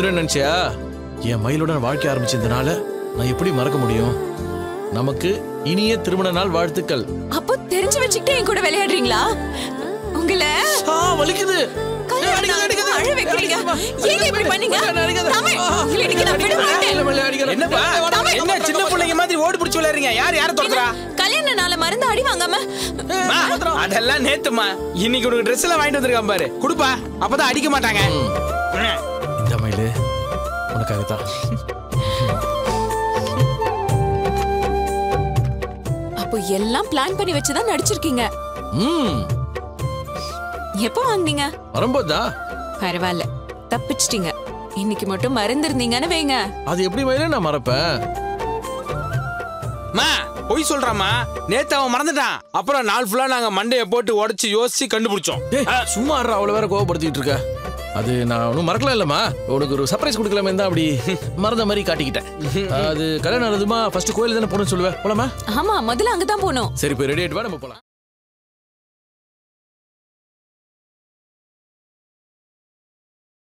மறந்துடுவேன்னு நினைச்சியா என் மயிலுடன் வாழ்க்கை ஆரம்பிச்சதுனால நான் எப்படி மறக்க முடியும் நமக்கு இனிய திருமண நாள் வாழ்த்துக்கள் அப்போ தெரிஞ்சு வச்சுக்கிட்டே என் கூட விளையாடுறீங்களா உங்களை ஆ, வலிக்குது கல்யாணம் அடிக்குது, அடிக்குது. அழ வைக்கிறீங்க. அடிக்குதும்மா. ஏங்க இப்படி பண்ணீங்க? அடிக்குது, அடிக்குது. தமிழ், ஆ. உங்களை இன்னைக்கு நான் விட மாட்டேன். இல்ல, இல்ல, அடிக்கிறேன். என்னப்பா தமிழ். என்ன சின்ன பிள்ளைங்க மாதிரி ஓடி பிடிச்சி விளையாடுறீங்க யார் யார துரத்துறா கல்யாண நாளை மறந்து அடி வாங்காம மா, அதெல்லாம் நேத்துமா இன்னைக்கு உனக்கு ட்ரெஸ் எல்லாம் வாங்கிட்டு வந்திருக்கான் பாரு குடுப்பா அப்பதான் அடிக்க மாட்டாங்க ம். இந்த மயிலு உனக்காகத்தான் அப்போ எல்லாம் பிளான் பண்ணி வச்சுதான் நடிச்சிருக்கீங்க ம் எப்போ வாங்குனீங்க வரும்போதா பரவாயில்ல தப்பிச்சிட்டீங்க இன்னைக்கு மட்டும் மறந்துருந்தீங்கன்னு வைங்க அது எப்படி மயிலு நான் மறப்பேன் மா பொய் சொல்றாமா நேத்து அவன் மறந்துட்டான் அப்புறம் நாள் ஃபுல்லா நாங்க மண்டைய போட்டு உடைச்சு யோசிச்சு கண்டுபிடிச்சோம் டேய் சும்மா ஆடுற அவ்வளவு வேற கோவப்படுத்திட்டு இருக்க அது நான் ஒன்றும் மறக்கலாம் இல்லம்மா உனக்கு ஒரு சர்ப்ரைஸ் கொடுக்கலாமே தான் அப்படி மறந்த மாதிரி காட்டிக்கிட்டேன் அது கல்யாணம் ஆனதுமா ஃபர்ஸ்ட் கோயில் தானே போகணும்னு சொல்லுவேன் போலாமா ஆமா முதல்ல அங்கதான் போனோம் சரி போய் ரெடி ஆயிட்டு வா நம்ம போலாம்